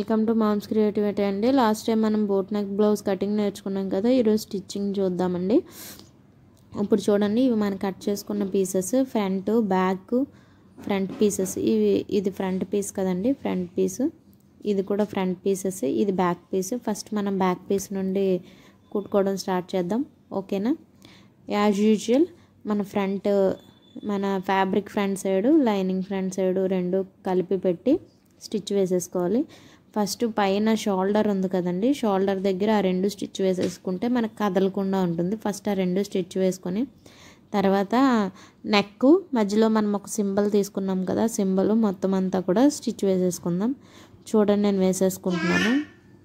welcome to mom's creativity అండి last time మనం boat neck blouse cutting నేర్చుకున్నాం కదా ఈరోజు స్టిచ్చింగ్ చూద్దామండి ఇప్పుడు చూడండి ఇవి మనం కట్ చేసుకున్న pieces front back front pieces ఇవి ఇది ఫ్రంట్ పీస్ కదండి ఫ్రంట్ పీస్ ఇది కూడా ఫ్రంట్ పీసెస్ ఇది బ్యాక్ పీస్ ఫస్ట్ మనం బ్యాక్ పీస్ నుండి కుట్టుకోవడం స్టార్ట్ చేద్దాం ఓకేనా యాజ్ యూజువల్ మన ఫ్రంట్ మన fabric front side lining front side రెండు కలిపి పెట్టి స్టిచ్ వేసేసుకోవాలి ఫస్ట్ పైన షోల్డర్ ఉంది కదండి షోల్డర్ దగ్గర ఆ రెండు స్టిచ్ వేసేసుకుంటే మనకు కదలకుండా ఉంటుంది ఫస్ట్ ఆ రెండు స్టిచ్ వేసుకొని తర్వాత నెక్ మధ్యలో మనం ఒక సింబల్ తీసుకున్నాం కదా సింబల్ మొత్తం అంతా కూడా స్టిచ్ వేసేసుకుందాం చూడండి నేను వేసేసుకుంటున్నాను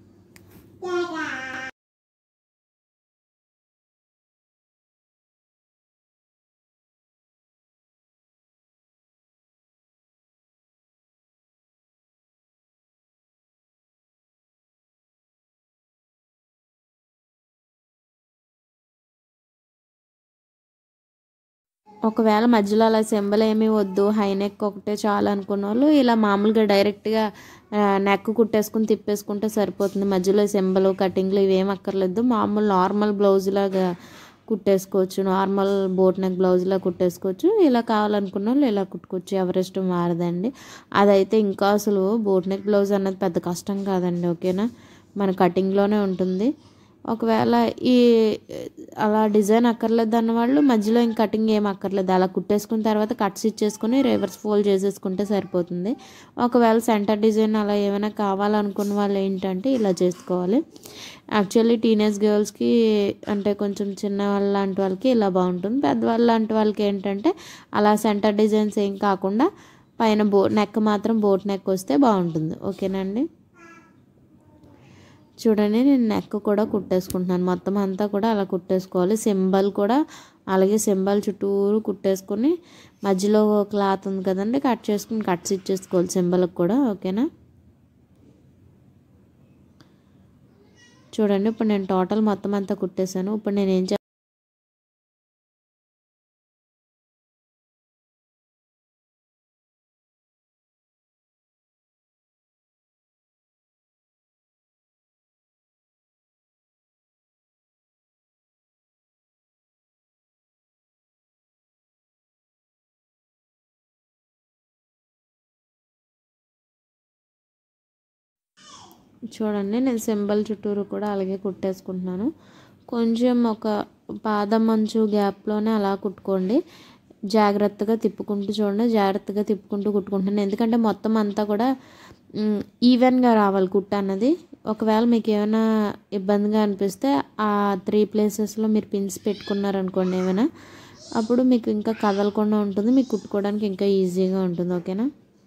ఒకవేళ మధ్యలో అలా సింబల్ ఏమీ వద్దు హై నెక్ ఒకటే చాలు అనుకున్న వాళ్ళు ఇలా మామూలుగా డైరెక్ట్గా నెక్ కుట్టేసుకుని తిప్పేసుకుంటే సరిపోతుంది మధ్యలో సింబల్ కటింగ్లు ఇవేం అక్కర్లేదు మామూలు నార్మల్ బ్లౌజ్ లాగా కుట్టేసుకోవచ్చు నార్మల్ బోట్ నెక్ బ్లౌజ్లా కుట్టేసుకోవచ్చు ఇలా కావాలనుకున్న వాళ్ళు ఇలా కుట్టుకోవచ్చు ఎవరిష్టం మారదండి అదైతే ఇంకా అసలు బోట్ నెక్ బ్లౌజ్ అన్నది పెద్ద కష్టం కాదండి ఓకేనా మన కటింగ్లోనే ఉంటుంది ఒకవేళ ఈ అలా డిజైన్ అక్కర్లేదు అన్న వాళ్ళు మధ్యలో ఇంక కటింగ్ ఏం అక్కర్లేదు అలా కుట్టేసుకున్న తర్వాత కట్స్ ఇచ్చేసుకుని రివర్స్ ఫోల్డ్ చేసేసుకుంటే సరిపోతుంది ఒకవేళ సెంటర్ డిజైన్ అలా ఏమైనా కావాలనుకున్న వాళ్ళు ఏంటంటే ఇలా చేసుకోవాలి యాక్చువల్లీ టీనేజ్ గర్ల్స్కి అంటే కొంచెం చిన్న వాళ్ళ లాంటి వాళ్ళకి ఇలా బాగుంటుంది పెద్దవాళ్ళ లాంటి వాళ్ళకి ఏంటంటే అలా సెంటర్ డిజైన్స్ ఏం కాకుండా పైన బో నెక్ మాత్రం బోట్ నెక్ వస్తే బాగుంటుంది ఓకేనండి చూడండి నేను నెక్ కూడా కుట్టేసుకుంటున్నాను మొత్తం అంతా కూడా అలా కుట్టేసుకోవాలి సింబల్ కూడా అలాగే సింబల్ చుట్టూరు కుట్టేసుకొని మధ్యలో క్లాత్ ఉంది కదండి కట్ చేసుకుని కట్స్ ఇచ్చేసుకోవాలి సింబల్కి కూడా ఓకేనా చూడండి ఇప్పుడు నేను టోటల్ మొత్తం అంతా కుట్టేశాను ఇప్పుడు నేను ఏం చూడండి నేను సింబల్ చుట్టూరు కూడా అలాగే కుట్టేసుకుంటున్నాను కొంచెం ఒక పాదం మంచు గ్యాప్లోనే అలా కుట్టుకోండి జాగ్రత్తగా తిప్పుకుంటూ చూడండి జాగ్రత్తగా తిప్పుకుంటూ కుట్టుకుంటున్నాను ఎందుకంటే మొత్తం అంతా కూడా ఈవెన్గా రావాలి కుట్ట అన్నది ఒకవేళ మీకు ఏమైనా ఇబ్బందిగా అనిపిస్తే ఆ త్రీ ప్లేసెస్లో మీరు పిన్స్ పెట్టుకున్నారనుకోండి ఏమైనా అప్పుడు మీకు ఇంకా కదలకుండా ఉంటుంది మీకు కుట్టుకోవడానికి ఇంకా ఈజీగా ఉంటుంది ఓకేనా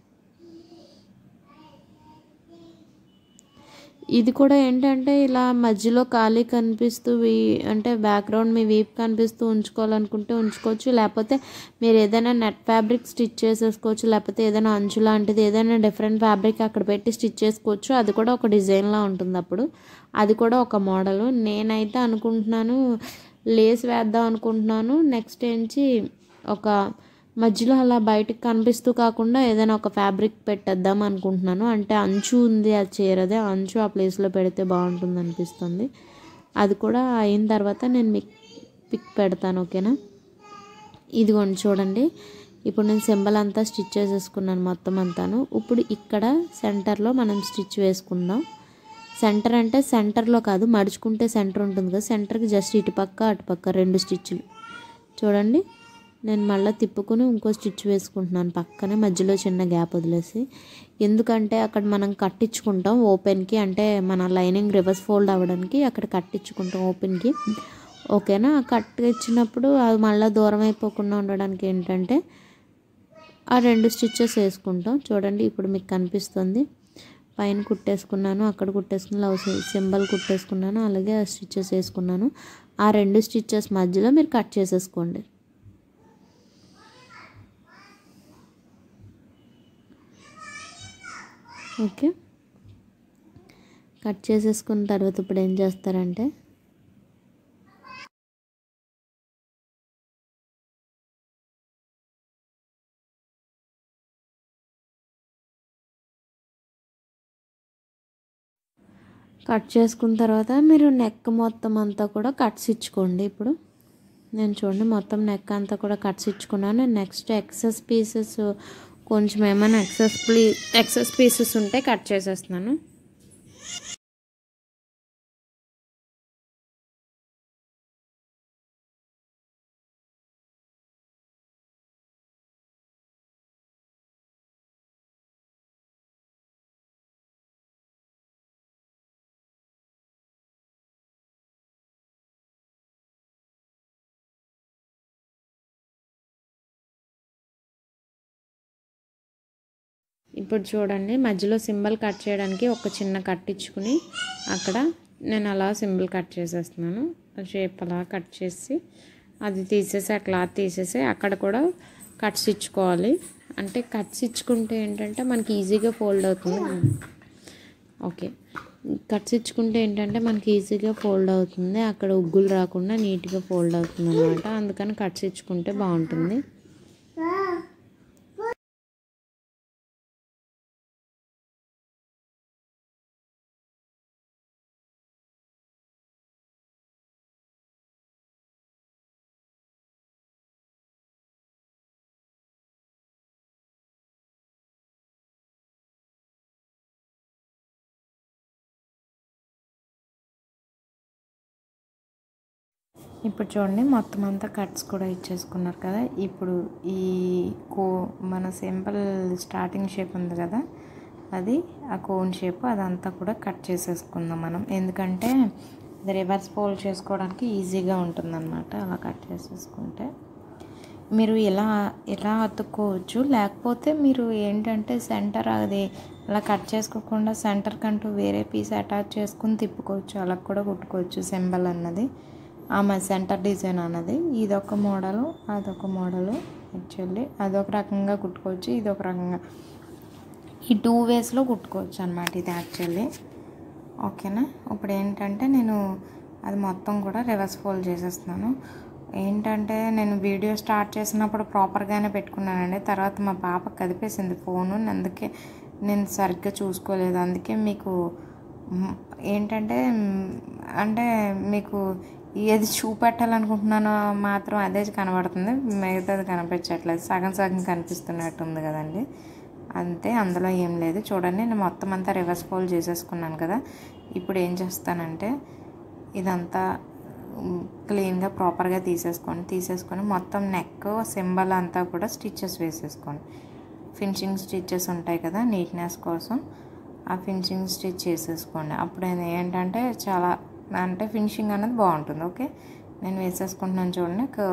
ఇది కూడా ఏంటంటే ఇలా మధ్యలో ఖాళీ కనిపిస్తూ వీ అంటే బ్యాక్గ్రౌండ్ మీ వీప్ కనిపిస్తూ ఉంచుకోవాలనుకుంటే ఉంచుకోవచ్చు లేకపోతే మీరు ఏదైనా నెట్ ఫ్యాబ్రిక్ స్టిచ్ చేసేసుకోవచ్చు లేకపోతే ఏదైనా అంచు లాంటిది ఏదైనా డిఫరెంట్ ఫ్యాబ్రిక్ అక్కడ పెట్టి స్టిచ్ చేసుకోవచ్చు అది కూడా ఒక డిజైన్లా ఉంటుంది అప్పుడు అది కూడా ఒక మోడలు నేనైతే అనుకుంటున్నాను లేస్ వేద్దాం అనుకుంటున్నాను నెక్స్ట్ ఏంచి ఒక మధ్యలో అలా బయటకు కనిపిస్తూ కాకుండా ఏదైనా ఒక ఫ్యాబ్రిక్ పెట్టేద్దాం అనుకుంటున్నాను అంటే అంచు ఉంది ఆ చీరదే అంచు ఆ ప్లేస్లో పెడితే బాగుంటుంది అనిపిస్తుంది అది కూడా అయిన తర్వాత నేను మీకు పిక్ పెడతాను ఓకేనా ఇదిగోండి చూడండి ఇప్పుడు నేను సింబల్ అంతా స్టిచ్ చేసేసుకున్నాను మొత్తం అంతాను ఇప్పుడు ఇక్కడ సెంటర్లో మనం స్టిచ్ వేసుకుందాం సెంటర్ అంటే సెంటర్లో కాదు మడుచుకుంటే సెంటర్ ఉంటుంది కదా సెంటర్కి జస్ట్ ఇటుపక్క అటుపక్క రెండు స్టిచ్లు చూడండి నేను మళ్ళీ తిప్పుకుని ఇంకో స్టిచ్ వేసుకుంటున్నాను పక్కనే మధ్యలో చిన్న గ్యాప్ వదిలేసి ఎందుకంటే అక్కడ మనం కట్టించుకుంటాం ఓపెన్కి అంటే మన లైనింగ్ రివర్స్ ఫోల్డ్ అవ్వడానికి అక్కడ కట్టించుకుంటాం ఓపెన్కి ఓకేనా కట్ ఇచ్చినప్పుడు అది మళ్ళీ దూరం అయిపోకుండా ఉండడానికి ఏంటంటే ఆ రెండు స్టిచ్చెస్ వేసుకుంటాం చూడండి ఇప్పుడు మీకు కనిపిస్తుంది పైన కుట్టేసుకున్నాను అక్కడ కుట్టేసుకుని లవ్ సింబల్ కుట్టేసుకున్నాను అలాగే ఆ స్టిచ్చెస్ వేసుకున్నాను ఆ రెండు స్టిచ్చెస్ మధ్యలో మీరు కట్ చేసేసుకోండి ఓకే కట్ చేసేసుకున్న తర్వాత ఇప్పుడు ఏం చేస్తారంటే కట్ చేసుకున్న తర్వాత మీరు నెక్ మొత్తం అంతా కూడా కట్స్ ఇచ్చుకోండి ఇప్పుడు నేను చూడండి మొత్తం నెక్ అంతా కూడా కట్స్ ఇచ్చుకున్నాను నెక్స్ట్ ఎక్సెస్ పీసెస్ కొంచెం ఏమైనా ఎక్సెస్ ప్లీ ఎక్సెస్ పీసెస్ ఉంటే కట్ చేసేస్తున్నాను ఇప్పుడు చూడండి మధ్యలో సింబల్ కట్ చేయడానికి ఒక చిన్న కట్ ఇచ్చుకుని అక్కడ నేను అలా సింబల్ కట్ చేసేస్తున్నాను షేప్ అలా కట్ చేసి అది తీసేసి ఆ క్లాత్ తీసేసి అక్కడ కూడా కట్స్ ఇచ్చుకోవాలి అంటే కట్స్ ఇచ్చుకుంటే ఏంటంటే మనకి ఈజీగా ఫోల్డ్ అవుతుంది ఓకే కట్స్ ఇచ్చుకుంటే ఏంటంటే మనకి ఈజీగా ఫోల్డ్ అవుతుంది అక్కడ ఉగ్గులు రాకుండా నీట్గా ఫోల్డ్ అవుతుంది అనమాట అందుకని కట్స్ ఇచ్చుకుంటే బాగుంటుంది ఇప్పుడు చూడండి మొత్తం అంతా కట్స్ కూడా ఇచ్చేసుకున్నారు కదా ఇప్పుడు ఈ కో మన సింపుల్ స్టార్టింగ్ షేప్ ఉంది కదా అది ఆ కోన్ షేప్ అదంతా కూడా కట్ చేసేసుకుందాం మనం ఎందుకంటే అది రివర్స్ ఫోల్డ్ చేసుకోవడానికి ఈజీగా ఉంటుందన్నమాట అలా కట్ చేసేసుకుంటే మీరు ఇలా ఇలా అతుక్కోవచ్చు లేకపోతే మీరు ఏంటంటే సెంటర్ అది అలా కట్ చేసుకోకుండా సెంటర్ కంటూ వేరే పీస్ అటాచ్ చేసుకుని తిప్పుకోవచ్చు అలా కూడా కుట్టుకోవచ్చు సింబల్ అన్నది ఆమె సెంటర్ డిజైన్ అన్నది ఇదొక మోడలు అదొక మోడలు యాక్చువల్లీ అదొక రకంగా కుట్టుకోవచ్చు ఇదొక రకంగా ఈ టూ వేస్లో కుట్టుకోవచ్చు అనమాట ఇది యాక్చువల్లీ ఓకేనా ఇప్పుడు ఏంటంటే నేను అది మొత్తం కూడా రివర్స్ ఫోల్డ్ చేసేస్తున్నాను ఏంటంటే నేను వీడియో స్టార్ట్ చేసినప్పుడు ప్రాపర్గానే పెట్టుకున్నానండి తర్వాత మా పాప కదిపేసింది ఫోను అందుకే నేను సరిగ్గా చూసుకోలేదు అందుకే మీకు మ్, ఏంటంటే మ్, అంటే మీకు ఏది చూపెట్టాలనుకుంటున్నానో మాత్రం అదే కనబడుతుంది మిగతాది కనిపించట్లేదు సగం సగం కనిపిస్తున్నట్టుంది కదండి అంతే అందులో ఏం లేదు చూడండి నేను మొత్తం అంతా రివర్స్ ఫోల్డ్ చేసేసుకున్నాను కదా ఇప్పుడు ఏం చేస్తానంటే ఇదంతా మ్, క్లీన్గా ప్రాపర్గా తీసేసుకోండి తీసేసుకొని మొత్తం నెక్ సింబల్ అంతా కూడా స్టిచ్చెస్ వేసేసుకోండి ఫినిషింగ్ స్టిచ్చెస్ ఉంటాయి కదా నీట్నెస్ కోసం ఆ ఫినిషింగ్ స్టిచ్ చేసేసుకోండి అప్పుడు అది ఏంటంటే చాలా అంటే ఫినిషింగ్ అనేది బాగుంటుంది ఓకే నేను వేసేసుకుంటున్నాను చూడండి కర్వ్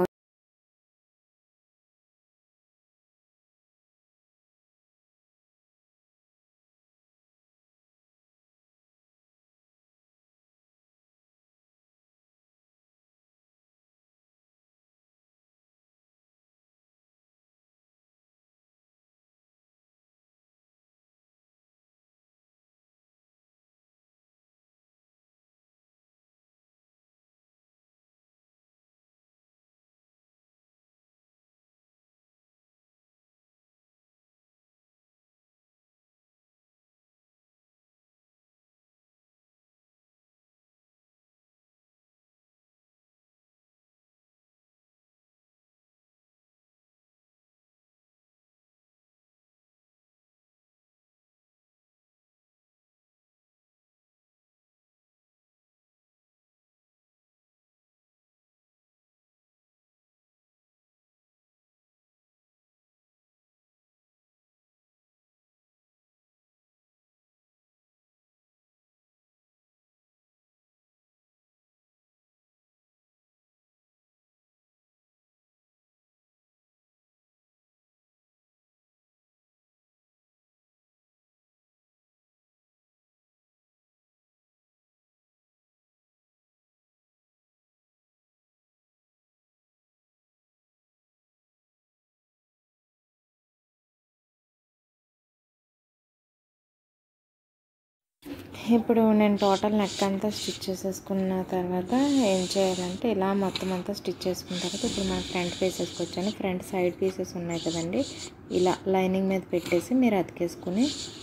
ఇప్పుడు నేను టోటల్ నెక్ అంతా స్టిచ్ చేసేసుకున్న తర్వాత ఏం చేయాలంటే ఇలా మొత్తం అంతా స్టిచ్ చేసుకున్న తర్వాత ఇప్పుడు మన ఫ్రంట్ పీస్ వేసుకొచ్చాను ఫ్రంట్ సైడ్ పీసెస్ ఉన్నాయి కదండి ఇలా లైనింగ్ మీద పెట్టేసి మీరు అతికేసుకుని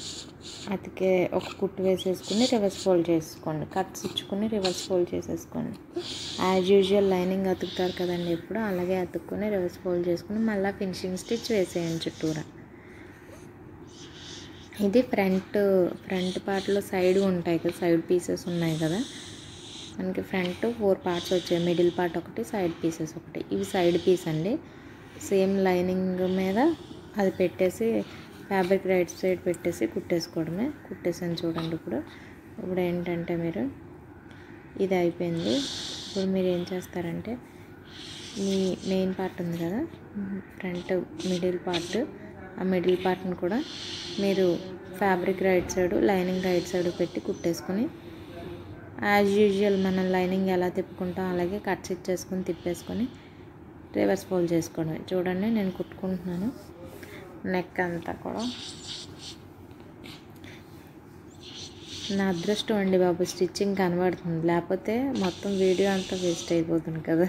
అతికే ఒక కుట్టు వేసేసుకుని రివర్స్ ఫోల్డ్ చేసుకోండి కట్స్ ఇచ్చుకుని రివర్స్ ఫోల్డ్ చేసేసుకోండి యాజ్ యూజువల్ లైనింగ్ అతుకుతారు కదండి ఎప్పుడు అలాగే అతుక్కుని రివర్స్ ఫోల్డ్ చేసుకుని మళ్ళీ ఫినిషింగ్ స్టిచ్ వేసేయండి చుట్టూరా ఇది ఫ్రంట్ ఫ్రంట్ పార్ట్లో సైడ్ ఉంటాయి కదా సైడ్ పీసెస్ ఉన్నాయి కదా మనకి ఫ్రంట్ ఫోర్ పార్ట్స్ వచ్చాయి మిడిల్ పార్ట్ ఒకటి సైడ్ పీసెస్ ఒకటి ఇవి సైడ్ పీస్ అండి సేమ్ లైనింగ్ మీద అది పెట్టేసి ఫ్యాబ్రిక్ రైట్ సైడ్ పెట్టేసి కుట్టేసుకోవడమే కుట్టేసాను చూడండి ఇప్పుడు ఇప్పుడు ఏంటంటే మీరు ఇది అయిపోయింది ఇప్పుడు మీరు ఏం చేస్తారంటే మీ మెయిన్ పార్ట్ ఉంది కదా ఫ్రంట్ మిడిల్ పార్ట్ ఆ మిడిల్ పార్ట్ని కూడా మీరు fabric right side lining right side పెట్టి కుట్టేసుకొని యాజ్ యూజువల్ మనం లైనింగ్ ఎలా తిప్పుకుంటాం అలాగే కట్స్ ఇచ్చేసుకొని తిప్పేసుకొని రివర్స్ ఫోల్డ్ చేసుకోవడమే చూడండి నేను కుట్టుకుంటున్నాను నెక్ అంతా కూడా నా అదృష్టం అండి బాబు స్టిచ్చింగ్ కనబడుతుంది లేకపోతే మొత్తం వీడియో అంతా వేస్ట్ అయిపోతుంది కదా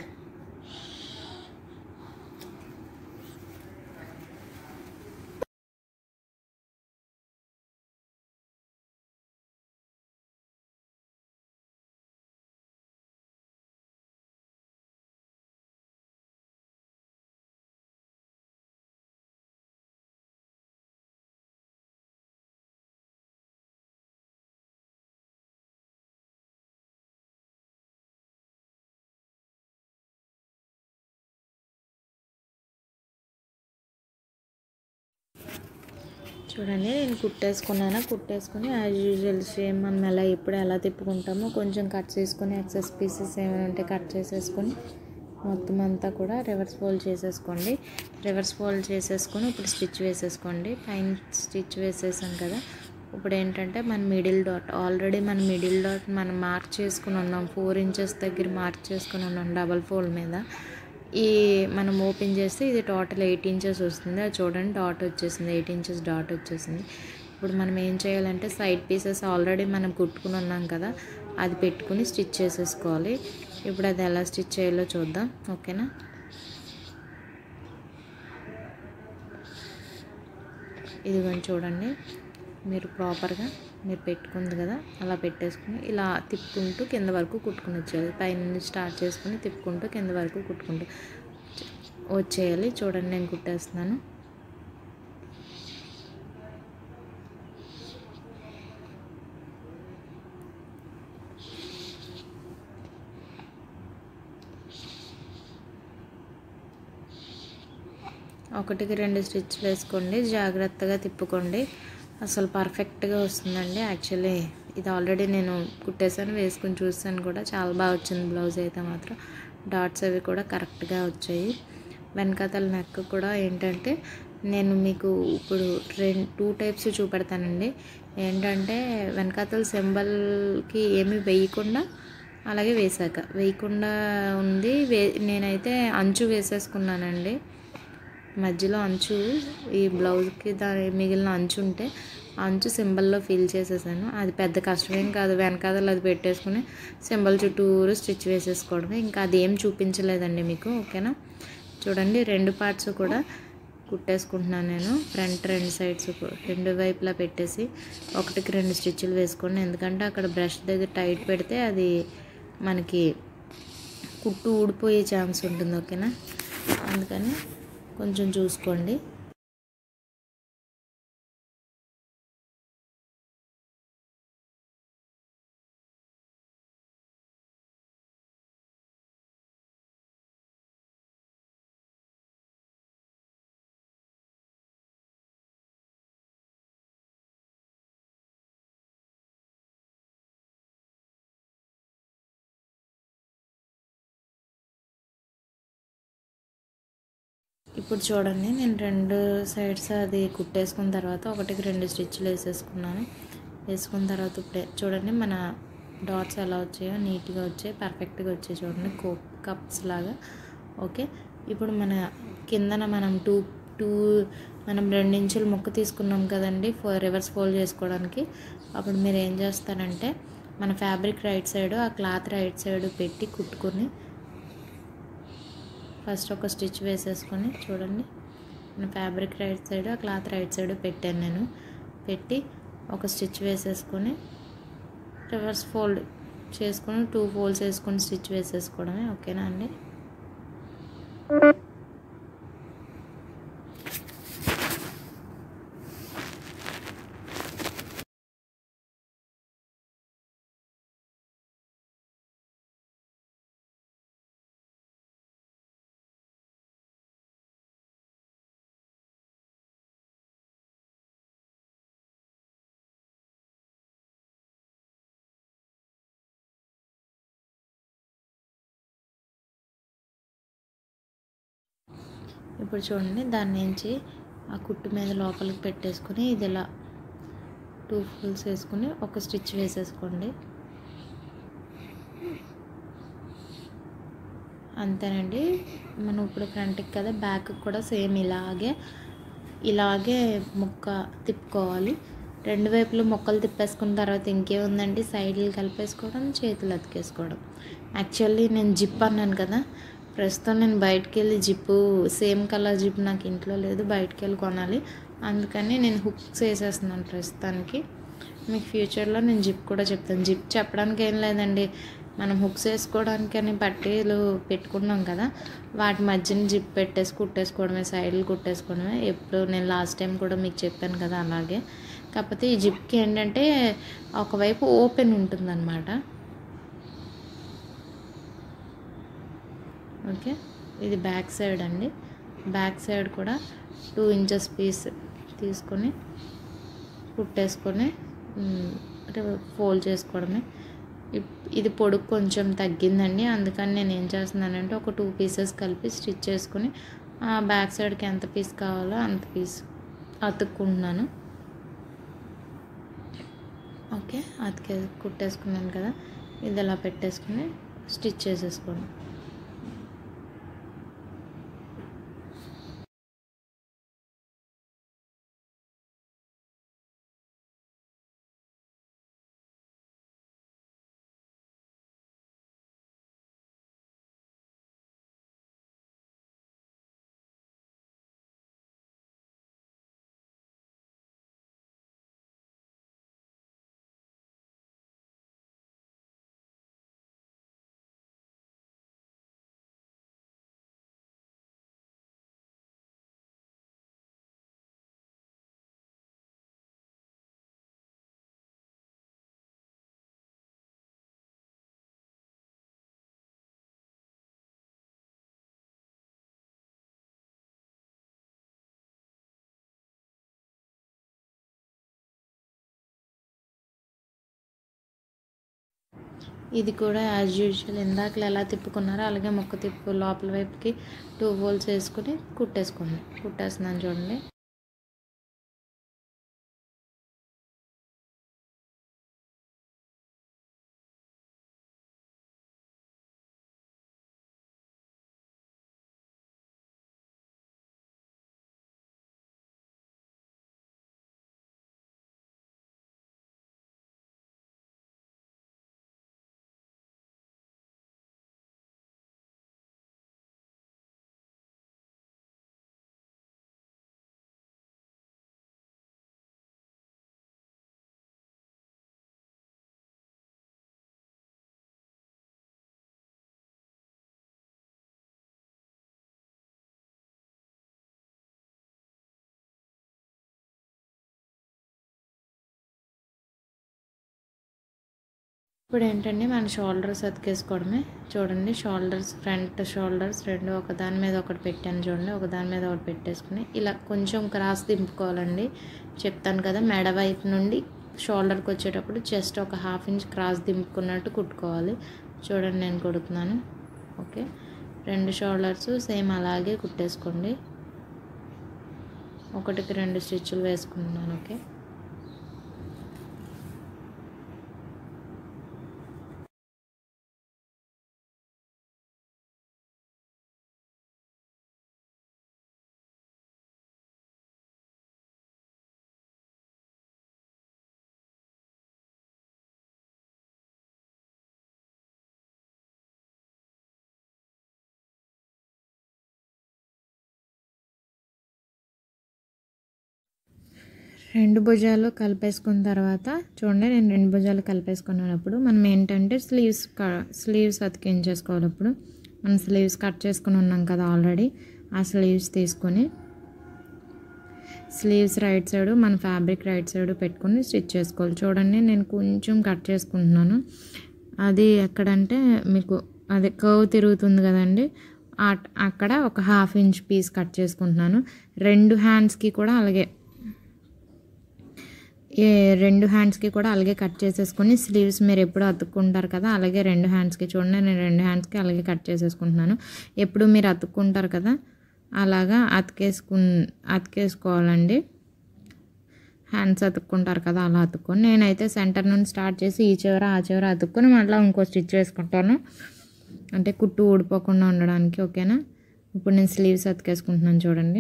చూడండి నేను కుట్టేసుకున్నాను కుట్టేసుకుని యాజ్ యూజువల్ సేమ్ మనం ఎలా ఎప్పుడు ఎలా తిప్పుకుంటామో కొంచెం కట్ చేసుకొని ఎక్సెస్ పీసెస్ ఏమైనా ఉంటే కట్ చేసేసుకొని మొత్తం అంతా కూడా రివర్స్ ఫోల్డ్ చేసేసుకోండి రివర్స్ ఫోల్డ్ చేసేసుకొని ఇప్పుడు స్టిచ్ వేసేసుకోండి పైన స్టిచ్ వేసేసాం కదా ఇప్పుడు ఏంటంటే మన మిడిల్ డాట్ ఆల్రెడీ మన మిడిల్ డాట్ మనం మార్క్ చేసుకుని ఉన్నాం ఫోర్ ఇంచెస్ దగ్గర మార్క్ చేసుకుని ఉన్నాం డబల్ ఫోల్డ్ మీద ఈ మనం ఓపెన్ చేస్తే ఇది టోటల్ ఎయిట్ ఇంచెస్ వస్తుంది అది చూడండి డాట్ వచ్చేసింది ఎయిట్ ఇంచెస్ డాట్ వచ్చేసింది ఇప్పుడు మనం ఏం చేయాలంటే సైడ్ పీసెస్ ఆల్రెడీ మనం కుట్టుకుని ఉన్నాం కదా అది పెట్టుకుని స్టిచ్ చేసేసుకోవాలి ఇప్పుడు అది ఎలా స్టిచ్ చేయాలో చూద్దాం ఓకేనా ఇదిగోండి చూడండి మీరు ప్రాపర్గా మీరు పెట్టుకుంది కదా అలా పెట్టేసుకుని ఇలా తిప్పుకుంటూ కింద వరకు కుట్టుకుని వచ్చేయాలి పైన స్టార్ట్ చేసుకుని తిప్పుకుంటూ కింద వరకు కుట్టుకుంటూ వచ్చేయాలి చూడండి నేను కుట్టేస్తున్నాను ఒకటికి రెండు స్టిచ్ వేసుకోండి జాగ్రత్తగా తిప్పుకోండి అసలు పర్ఫెక్ట్గా వస్తుందండి యాక్చువల్లీ ఇది ఆల్రెడీ నేను కుట్టేసాను వేసుకుని చూసాను కూడా చాలా బాగా వచ్చింది బ్లౌజ్ అయితే మాత్రం డాట్స్ అవి కూడా కరెక్ట్గా వచ్చాయి వెనకాతల నెక్ కూడా ఏంటంటే నేను మీకు ఇప్పుడు రెండు టూ టైప్స్ చూపెడతానండి ఏంటంటే వెనకాతల సింబల్కి ఏమీ వేయకుండా అలాగే వేసాక వేయకుండా ఉంది వే నేనైతే అంచు వేసేసుకున్నానండి మధ్యలో అంచు ఈ బ్లౌజ్కి దాని మిగిలిన అంచు ఉంటే అంచు సింబల్లో ఫిల్ చేసేసాను అది పెద్ద కష్టమేం కాదు వెనకాదలు అది పెట్టేసుకుని సింబల్ చుట్టూరు స్టిచ్ వేసేసుకోవడమే ఇంకా అది ఏం చూపించలేదండి మీకు ఓకేనా చూడండి రెండు పార్ట్స్ కూడా కుట్టేసుకుంటున్నాను నేను ఫ్రంట్ రెండు సైడ్స్ రెండు వైపులా పెట్టేసి ఒకటికి రెండు స్టిచ్లు వేసుకోండి ఎందుకంటే అక్కడ బ్రష్ దగ్గర టైట్ పెడితే అది మనకి కుట్టు ఊడిపోయే ఛాన్స్ ఉంటుంది ఓకేనా అందుకని కొంచెం చూసుకోండి ఇప్పుడు చూడండి నేను రెండు సైడ్స్ అది కుట్టేసుకున్న తర్వాత ఒకటికి రెండు స్టిచ్లు వేసేసుకున్నాను వేసుకున్న తర్వాత ఇప్పుడే చూడండి మన డాట్స్ ఎలా వచ్చాయో నీట్గా వచ్చాయి పర్ఫెక్ట్గా వచ్చాయి చూడండి కో కప్స్ లాగా ఓకే ఇప్పుడు మన కిందన మనం టూ టూ మనం రెండించులు ముక్క తీసుకున్నాం కదండి ఫో రివర్స్ ఫోల్డ్ చేసుకోవడానికి అప్పుడు మీరు ఏం చేస్తారంటే మన ఫ్యాబ్రిక్ రైట్ సైడ్ ఆ క్లాత్ రైట్ సైడ్ పెట్టి కుట్టుకొని ఫస్ట్ ఒక స్టిచ్ వేసేసుకొని చూడండి నా ఫ్యాబ్రిక్ రైట్ సైడ్ ఆ క్లాత్ రైట్ సైడ్ పెట్టాను నేను పెట్టి ఒక స్టిచ్ వేసేసుకొని రివర్స్ ఫోల్డ్ చేసుకొని టూ ఫోల్డ్స్ వేసుకొని స్టిచ్ వేసేసుకోవడమే ఓకేనా అండి ఇప్పుడు చూడండి దాని నుంచి ఆ కుట్టు మీద లోపలికి పెట్టేసుకొని ఇది ఇలా టూ ఫుల్స్ వేసుకొని ఒక స్టిచ్ వేసేసుకోండి అంతేనండి మనం ఇప్పుడు ఫ్రంట్కి కదా బ్యాక్ కూడా సేమ్ ఇలాగే ఇలాగే ముక్క తిప్పుకోవాలి రెండు వైపులు మొక్కలు తిప్పేసుకున్న తర్వాత ఇంకేముందండి సైడ్లు కలిపేసుకోవడం చేతులు అతికేసుకోవడం యాక్చువల్లీ నేను జిప్ అన్నాను కదా ప్రస్తుతం నేను బయటికి వెళ్ళి జిప్పు సేమ్ కలర్ జిప్ నాకు ఇంట్లో లేదు బయటికి వెళ్ళి కొనాలి అందుకని నేను హుక్స్ వేసేస్తున్నాను ప్రస్తుతానికి మీకు ఫ్యూచర్లో నేను జిప్ కూడా చెప్తాను జిప్ చెప్పడానికి ఏం లేదండి మనం హుక్స్ వేసుకోవడానికని పట్టీలు పెట్టుకున్నాం కదా వాటి మధ్యన జిప్ పెట్టేసి కుట్టేసుకోవడమే సైడ్లు కుట్టేసుకోవడమే ఎప్పుడు నేను లాస్ట్ టైం కూడా మీకు చెప్పాను కదా అలాగే కాకపోతే ఈ జిప్కి ఏంటంటే ఒకవైపు ఓపెన్ ఉంటుందన్నమాట ఓకే ఇది బ్యాక్ సైడ్ అండి బ్యాక్ సైడ్ కూడా టూ ఇంచెస్ పీస్ తీసుకొని కుట్టేసుకొని అంటే ఫోల్డ్ చేసుకోవడమే ఇప్- ఇది పొడుగు కొంచెం తగ్గిందండి అందుకని నేను ఏం చేస్తున్నానంటే ఒక టూ పీసెస్ కలిపి స్టిచ్ చేసుకుని ఆ బ్యాక్ సైడ్కి ఎంత పీస్ కావాలో అంత పీస్ అతుక్కుంటున్నాను ఓకే అతికే కుట్టేసుకున్నాను కదా ఇది ఇలా పెట్టేసుకుని స్టిచ్ చేసేసుకోండి ఇది కూడా యాజ్ యూజువల్ ఇందాకలు ఎలా తిప్పుకున్నారో అలాగే మొక్క తిప్పు లోపల వైపుకి టూ హోల్స్ వేసుకుని కుట్టేసుకోండి కుట్టేస్తున్నాను చూడండి ఇప్పుడు ఏంటంటే మన షోల్డర్స్ అతికేసుకోవడమే చూడండి షోల్డర్స్ ఫ్రంట్ షోల్డర్స్ రెండు ఒక దాని మీద ఒకటి పెట్టాను చూడండి ఒక దాని మీద ఒకటి పెట్టేసుకుని ఇలా కొంచెం క్రాస్ దింపుకోవాలండి చెప్తాను కదా మెడ వైపు నుండి షోల్డర్కి వచ్చేటప్పుడు జస్ట్ ఒక హాఫ్ ఇంచ్ క్రాస్ దింపుకున్నట్టు కుట్టుకోవాలి చూడండి నేను కుడుతున్నాను ఓకే రెండు షోల్డర్స్ సేమ్ అలాగే కుట్టేసుకోండి ఒకటికి రెండు స్టిచ్లు వేసుకుంటున్నాను ఓకే రెండు భుజాలు కలిపేసుకున్న తర్వాత చూడండి నేను రెండు భుజాలు కలిపేసుకున్నప్పుడు మనం ఏంటంటే స్లీవ్స్ స్లీవ్స్ అతికించేసుకోవాలి ఇప్పుడు మనం స్లీవ్స్ కట్ చేసుకుని ఉన్నాం కదా ఆల్రెడీ ఆ స్లీవ్స్ తీసుకొని స్లీవ్స్ రైట్ సైడ్ మన ఫ్యాబ్రిక్ రైట్ సైడ్ పెట్టుకొని స్టిచ్ చేసుకోవాలి చూడండి నేను కొంచెం కట్ చేసుకుంటున్నాను అది ఎక్కడంటే మీకు అది కర్వ్ తిరుగుతుంది కదండి ఆ- అక్కడ ఒక హాఫ్ ఇంచ్ పీస్ కట్ చేసుకుంటున్నాను రెండు హ్యాండ్స్కి కూడా అలాగే ఏ రెండు హ్యాండ్స్కి కూడా అలాగే కట్ చేసేసుకొని స్లీవ్స్ మీరు ఎప్పుడు అతుక్కుంటారు కదా అలాగే రెండు హ్యాండ్స్కి చూడండి నేను రెండు హ్యాండ్స్కి అలాగే కట్ చేసేసుకుంటున్నాను ఎప్పుడు మీరు అతుక్కుంటారు కదా అలాగా అతికేసుకు అతికేసుకోవాలండి హ్యాండ్స్ అతుక్కుంటారు కదా అలా అతుక్కొని నేనైతే సెంటర్ నుండి స్టార్ట్ చేసి ఈ చివర ఆ చివర అతుక్కొని మళ్ళీ ఇంకో స్టిచ్ వేసుకుంటాను అంటే కుట్టు ఊడిపోకుండా ఉండడానికి ఓకేనా ఇప్పుడు నేను స్లీవ్స్ అతికేసుకుంటున్నాను చూడండి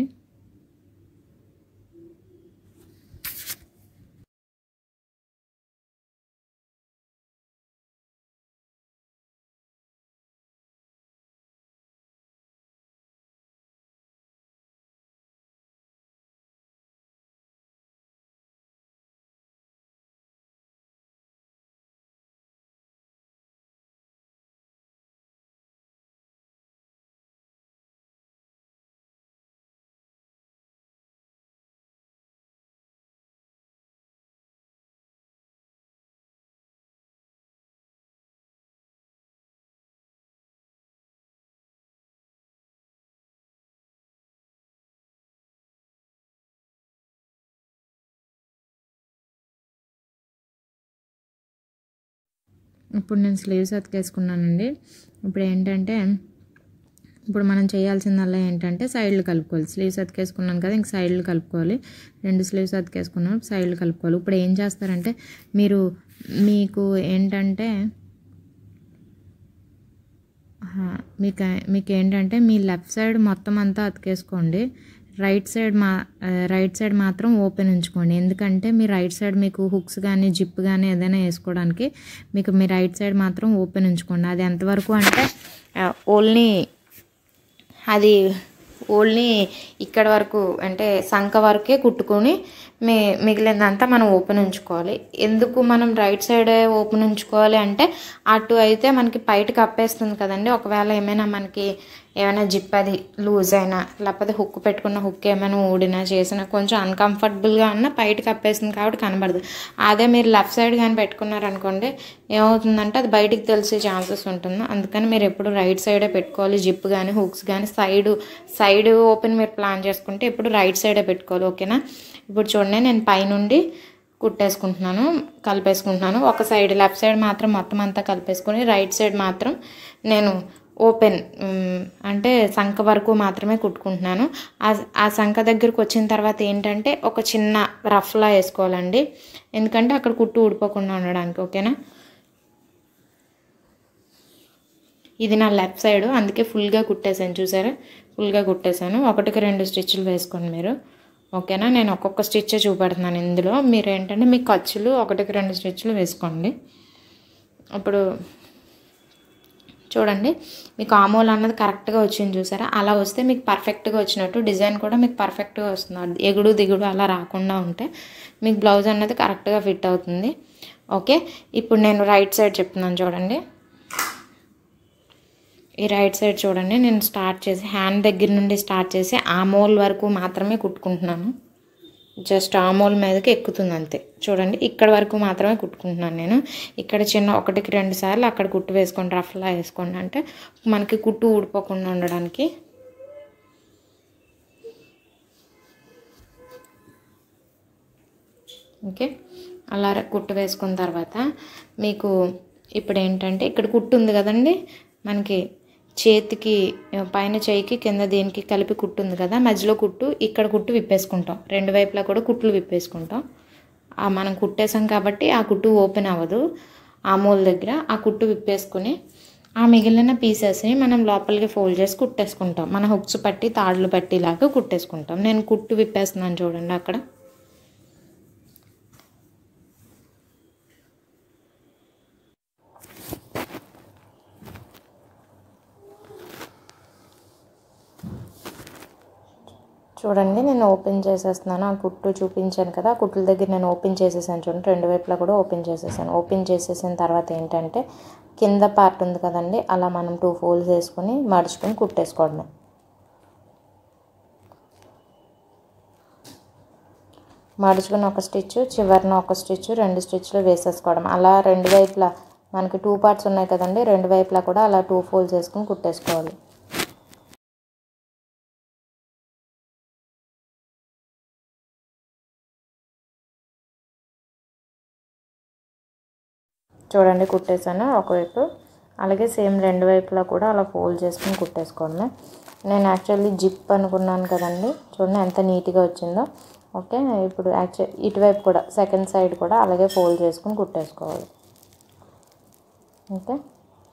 ఇప్పుడు నేను స్లీవ్స్ అతికేసుకున్నానండి ఇప్పుడు ఏంటంటే ఇప్పుడు మనం చేయాల్సిందల్లా ఏంటంటే సైడ్లు కలుపుకోవాలి స్లీవ్స్ అతికేసుకున్నాను కదా ఇంక సైడ్లు కలుపుకోవాలి రెండు స్లీవ్స్ అతికేసుకున్నాను సైడ్లు కలుపుకోవాలి ఇప్పుడు ఏం చేస్తారంటే మీరు మీకు ఏంటంటే ఆహా, మీకు మీకు ఏంటంటే మీ లెఫ్ట్ సైడ్ మొత్తం అంతా అతికేసుకోండి రైట్ సైడ్ మా ఆ, రైట్ సైడ్ మాత్రం ఓపెన్ ఉంచుకోండి ఎందుకంటే మీ రైట్ సైడ్ మీకు హుక్స్ కానీ జిప్ కానీ ఏదైనా వేసుకోవడానికి మీకు మీ రైట్ సైడ్ మాత్రం ఓపెన్ ఉంచుకోండి అది ఎంతవరకు అంటే ఆ, ఓన్లీ అది ఓన్లీ ఇక్కడ వరకు అంటే సంఖ వరకే కుట్టుకొని మీ మిగిలిందంతా మనం ఓపెన్ ఉంచుకోవాలి ఎందుకు మనం రైట్ సైడ్ ఓపెన్ ఉంచుకోవాలి అంటే అటు అయితే మనకి బయట కప్పేస్తుంది కదండి ఒకవేళ ఏమైనా మనకి ఏమైనా జిప్ అది లూజ్ అయినా లేకపోతే హుక్ పెట్టుకున్న హుక్ ఏమైనా ఊడినా చేసినా కొంచెం అన్కంఫర్టబుల్గా అన్న బయట కప్పేస్తుంది కాబట్టి కనబడదు అదే మీరు లెఫ్ట్ సైడ్ కానీ పెట్టుకున్నారనుకోండి ఏమవుతుందంటే అది బయటికి తెలిసే ఛాన్సెస్ ఉంటుంది అందుకని మీరు ఎప్పుడు రైట్ సైడే పెట్టుకోవాలి జిప్ కానీ హుక్స్ కానీ సైడ్ సైడ్ ఓపెన్ మీరు ప్లాన్ చేసుకుంటే ఎప్పుడు రైట్ సైడే పెట్టుకోవాలి ఓకేనా ఇప్పుడు చూడండి నేను పైనుండి కుట్టేసుకుంటున్నాను కలిపేసుకుంటున్నాను ఒక సైడ్ లెఫ్ట్ సైడ్ మాత్రం మొత్తం అంతా కలిపేసుకొని రైట్ సైడ్ మాత్రం నేను ఓపెన్ ఉమ్, అంటే సంఖ వరకు మాత్రమే కుట్టుకుంటున్నాను ఆ ఆ సంఖ దగ్గరకు వచ్చిన తర్వాత ఏంటంటే ఒక చిన్న రఫ్లా వేసుకోవాలండి ఎందుకంటే అక్కడ కుట్టు ఊడిపోకుండా ఉండడానికి ఓకేనా ఇది నా లెఫ్ట్ సైడ్ అందుకే ఫుల్గా కుట్టేసాను చూసారా ఫుల్గా కుట్టేశాను ఒకటికి రెండు స్టిచ్లు వేసుకోండి మీరు ఓకేనా నేను ఒక్కొక్క స్టిచ్ చూపెడుతున్నాను ఇందులో మీరు ఏంటంటే మీ ఖర్చులు ఒకటికి రెండు స్టిచ్లు వేసుకోండి అప్పుడు చూడండి మీకు ఆమోల్ అన్నది కరెక్ట్గా వచ్చింది చూసారా అలా వస్తే మీకు పర్ఫెక్ట్గా వచ్చినట్టు డిజైన్ కూడా మీకు పర్ఫెక్ట్గా వస్తుంది అది ఎగుడు దిగుడు అలా రాకుండా ఉంటే మీకు బ్లౌజ్ అన్నది కరెక్ట్గా ఫిట్ అవుతుంది ఓకే ఇప్పుడు నేను రైట్ సైడ్ చెప్తున్నాను చూడండి ఈ రైట్ సైడ్ చూడండి నేను స్టార్ట్ చేసి హ్యాండ్ దగ్గర నుండి స్టార్ట్ చేసి ఆమోల్ వరకు మాత్రమే కుట్టుకుంటున్నాను జస్ట్ ఆమోల్ మీదకి ఎక్కుతుంది అంతే చూడండి ఇక్కడ వరకు మాత్రమే కుట్టుకుంటున్నాను నేను ఇక్కడ చిన్న ఒకటికి రెండు సార్లు అక్కడ కుట్టు వేసుకోండి రఫ్లా వేసుకోండి అంటే మనకి కుట్టు ఊడిపోకుండా ఉండడానికి ఓకే అలా కుట్టు వేసుకున్న తర్వాత మీకు ఇప్పుడు ఏంటంటే ఇక్కడ కుట్టు ఉంది కదండి మనకి చేతికి పైన చేయికి కింద దేనికి కలిపి కుట్టు ఉంది కదా మధ్యలో కుట్టు ఇక్కడ కుట్టు విప్పేసుకుంటాం రెండు వైపులా కూడా కుట్లు విప్పేసుకుంటాం ఆ మనం కుట్టేసాం కాబట్టి ఆ కుట్టు ఓపెన్ అవ్వదు ఆ మూల దగ్గర ఆ కుట్టు విప్పేసుకుని ఆ మిగిలిన పీసెస్ని మనం లోపలికి ఫోల్డ్ చేసి కుట్టేసుకుంటాం మన హుక్స్ పట్టి తాడులు పట్టి లాగా కుట్టేసుకుంటాం నేను కుట్టు విప్పేస్తున్నాను చూడండి అక్కడ చూడండి నేను ఓపెన్ చేసేస్తున్నాను ఆ కుట్టు చూపించాను కదా ఆ కుట్ల దగ్గర నేను ఓపెన్ చేసేసాను చూడండి రెండు వైపులా కూడా ఓపెన్ చేసేసాను ఓపెన్ చేసేసిన తర్వాత ఏంటంటే కింద పార్ట్ ఉంది కదండి అలా మనం టూ ఫోల్డ్స్ వేసుకొని మడుచుకొని కుట్టేసుకోవడమే మడుచుకుని ఒక స్టిచ్ చివరిన ఒక స్టిచ్ రెండు స్టిచ్లు వేసేసుకోవడం అలా రెండు వైపులా మనకి టూ పార్ట్స్ ఉన్నాయి కదండి రెండు వైపులా కూడా అలా టూ ఫోల్డ్స్ వేసుకొని కుట్టేసుకోవాలి చూడండి కుట్టేసాను ఒకవైపు అలాగే సేమ్ రెండు వైపులా కూడా అలా ఫోల్డ్ చేసుకుని కుట్టేసుకోవడమే నేను యాక్చువల్లీ జిప్ అనుకున్నాను కదండి చూడండి ఎంత నీట్గా వచ్చిందో ఓకే ఇప్పుడు యాక్చువల్ ఇటువైపు కూడా సెకండ్ సైడ్ కూడా అలాగే ఫోల్డ్ చేసుకుని కుట్టేసుకోవాలి ఓకే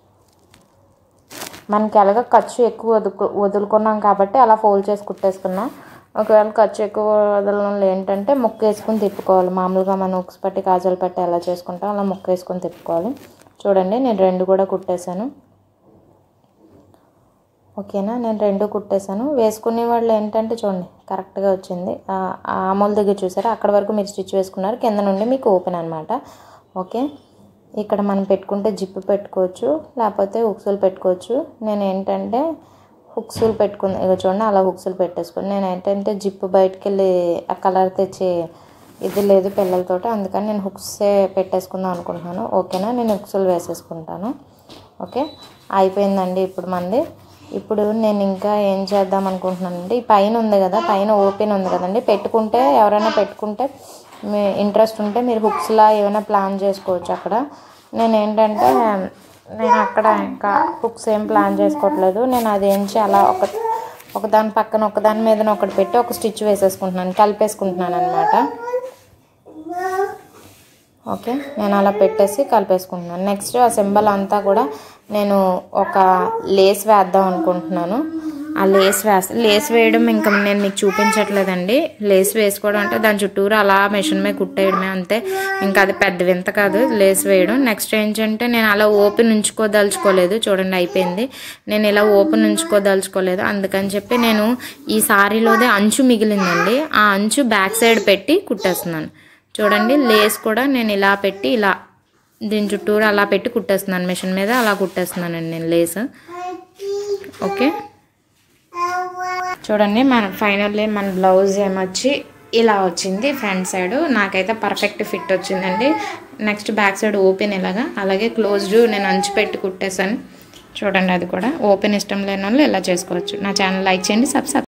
మనకి ఎలాగ ఖర్చు ఎక్కువ వదుకు వదులుకున్నాం కాబట్టి అలా ఫోల్డ్ చేసి కుట్టేసుకున్నాం ఒకవేళ ఖర్చు ఎక్కువ వదలడం ఏంటంటే ముక్క వేసుకుని తిప్పుకోవాలి మామూలుగా మనం ఉక్స్ పట్టి కాజాలు పట్టి ఎలా చేసుకుంటాం అలా ముక్క వేసుకొని తిప్పుకోవాలి చూడండి నేను రెండు కూడా కుట్టేశాను ఓకేనా నేను రెండు కుట్టేశాను వేసుకునే వాళ్ళు ఏంటంటే చూడండి కరెక్ట్గా వచ్చింది ఆ అమూల్ దగ్గర చూసారా అక్కడ వరకు మీరు స్టిచ్ వేసుకున్నారు కింద నుండి మీకు ఓపెన్ అనమాట ఓకే ఇక్కడ మనం పెట్టుకుంటే జిప్ పెట్టుకోవచ్చు లేకపోతే హుక్సులు పెట్టుకోవచ్చు నేను ఏంటంటే హుక్సులు పెట్టుకుని ఇక చూడండి అలా హుక్సులు పెట్టేసుకుని నేను ఏంటంటే జిప్ బయటకు వెళ్ళి ఆ కలర్ తెచ్చి ఇది లేదు పిల్లలతో అందుకని నేను హుక్సే పెట్టేసుకుందాం అనుకుంటున్నాను ఓకేనా నేను హుక్సులు వేసేసుకుంటాను ఓకే అయిపోయిందండి ఇప్పుడు మంది ఇప్పుడు నేను ఇంకా ఏం చేద్దాం అనుకుంటున్నానంటే ఈ పైన ఉంది కదా పైన ఓపెన్ ఉంది కదండి పెట్టుకుంటే ఎవరైనా పెట్టుకుంటే మీ ఇంట్రెస్ట్ ఉంటే మీరు హుక్స్లా ఏమైనా ప్లాన్ చేసుకోవచ్చు అక్కడ నేను ఏంటంటే నేను అక్కడ ఇంకా హుక్స్ ఏం ప్లాన్ చేసుకోవట్లేదు నేను అదేంచి అలా ఒక ఒక దాని పక్కన ఒక దాని మీద ఒకటి పెట్టి ఒక స్టిచ్ వేసేసుకుంటున్నాను కలిపేసుకుంటున్నాను అనమాట ఓకే నేను అలా పెట్టేసి కలిపేసుకుంటున్నాను నెక్స్ట్ ఆ సింబల్ అంతా కూడా నేను ఒక లేస్ వేద్దాం అనుకుంటున్నాను ఆ లేస్ వేస్తా లేస్ వేయడం ఇంకా నేను మీకు చూపించట్లేదండి లేస్ వేసుకోవడం అంటే దాని చుట్టూరు అలా మెషిన్ మీద కుట్టేయడమే అంతే ఇంకా అది పెద్ద వింత కాదు లేస్ వేయడం నెక్స్ట్ ఏంటంటే నేను అలా ఓపెన్ ఉంచుకోదలుచుకోలేదు చూడండి అయిపోయింది నేను ఇలా ఓపెన్ ఉంచుకోదలుచుకోలేదు అందుకని చెప్పి నేను ఈ సారీలోదే అంచు మిగిలిందండి ఆ అంచు బ్యాక్ సైడ్ పెట్టి కుట్టేస్తున్నాను చూడండి లేస్ కూడా నేను ఇలా పెట్టి ఇలా దీని చుట్టూరు అలా పెట్టి కుట్టేస్తున్నాను మిషన్ మీద అలా కుట్టేస్తున్నానండి నేను లేస్ ఓకే చూడండి మన ఫైనల్లీ మన బ్లౌజ్ ఏమొచ్చి ఇలా వచ్చింది ఫ్రంట్ సైడ్ నాకైతే పర్ఫెక్ట్ ఫిట్ వచ్చిందండి నెక్స్ట్ బ్యాక్ సైడ్ ఓపెన్ ఇలాగా అలాగే క్లోజ్డ్ నేను అంచు పెట్టి కుట్టేశాను చూడండి అది కూడా ఓపెన్ ఇష్టం లేని వాళ్ళు ఇలా చేసుకోవచ్చు నా ఛానల్ లైక్ చేయండి సబ్స్క్రైబ్